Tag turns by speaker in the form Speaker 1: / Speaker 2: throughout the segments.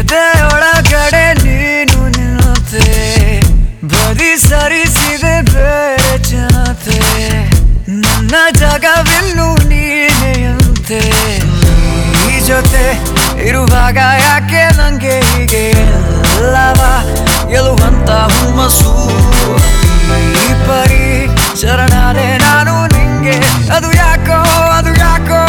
Speaker 1: ಎದೆಯೊಳಗಡೆ ನೀನು ನಿಲ್ಲುತ್ತೆ ಬದಿ ಸರಿಸಿದೆ ಬೇರೆ ಜನತೆ ನನ್ನ ಜಗವಿನ್ನು ನೀನೆಯಂತೆ ಈ ಜೊತೆ ಇರುವಾಗ ಯಾಕೆ ನಂಗೆ ಹೀಗೆ ಎಲ್ಲವ ಗೆಲ್ಲುವಂತ ಹುಮ್ಮಸ್ಸು ಈ ಪರಿ ಶರಣಾದೆ ನಾನು ನಿಂಗೆ ಅದು ಯಾಕೋ ಅದು ಯಾಕೋ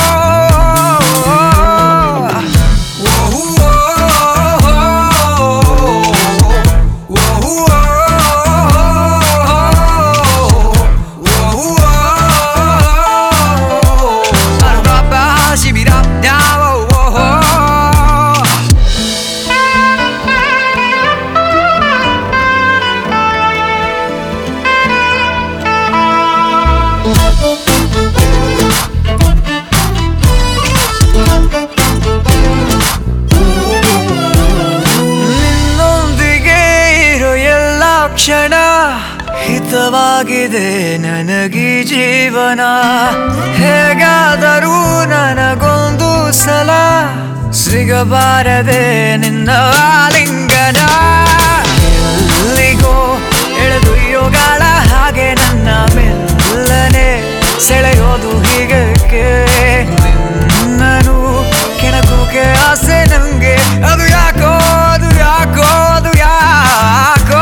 Speaker 1: ನಿನ್ನೊಂದಿಗೆ ಇರೋ ಎಲ್ಲ ಕ್ಷಣ ಹಿತವಾಗಿದೆ ನನಗೀ ಜೀವನ ಹೇಗಾದರೂ ನನಗೊಂದು ಸಲ ಸಿಗಬಾರದೆ ನಿನ್ನ ಆಲಿಂಗನ ಎಲ್ಲಿಗೋ ಎಳೆದೊಯ್ಯೋಗಾಳ ಹಾಗೆ ನನ್ನ ಮೆಲ್ಲನೆ ಸೆಳೆಯೋದು ಹೀಗಕ್ಕೆ ನಿನ್ನನು ಕೆಣಕೋಕೆ ಆಸೆ ನಂಗೆ ಅದು ಯಾಕೋ ಅದು ಯಾಕೋ ಅದು ಯಾಕೋ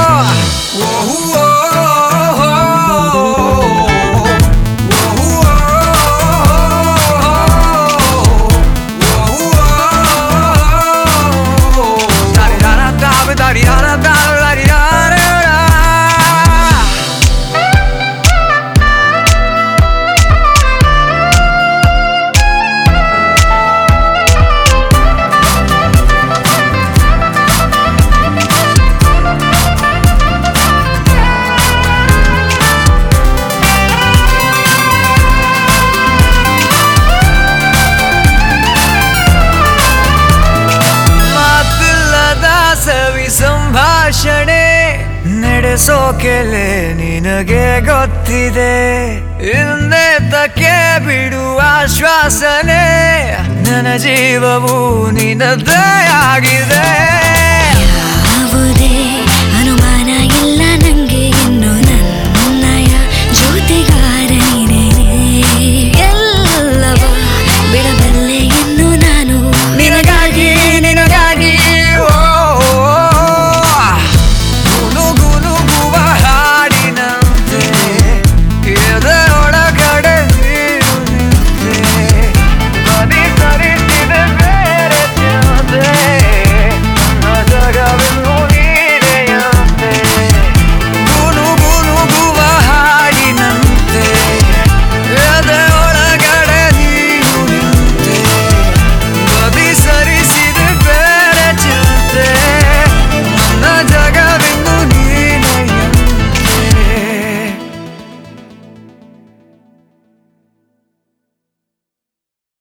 Speaker 1: ಮಾತಿಲ್ಲದ ಸವಿ ಸಂಭಾಷಣೆ ನಡೆಸೋಕೆಲೆ ನಿನಗೆ ಗೊತ್ತಿದೆ ಹಿಂದೆ ತಕ್ಕೆ ಬಿಡುವ ಶ್ವಾಸನೆ ನನ್ನ ಜೀವವು ನಿನ್ನದೇ ಆಗಿದೆ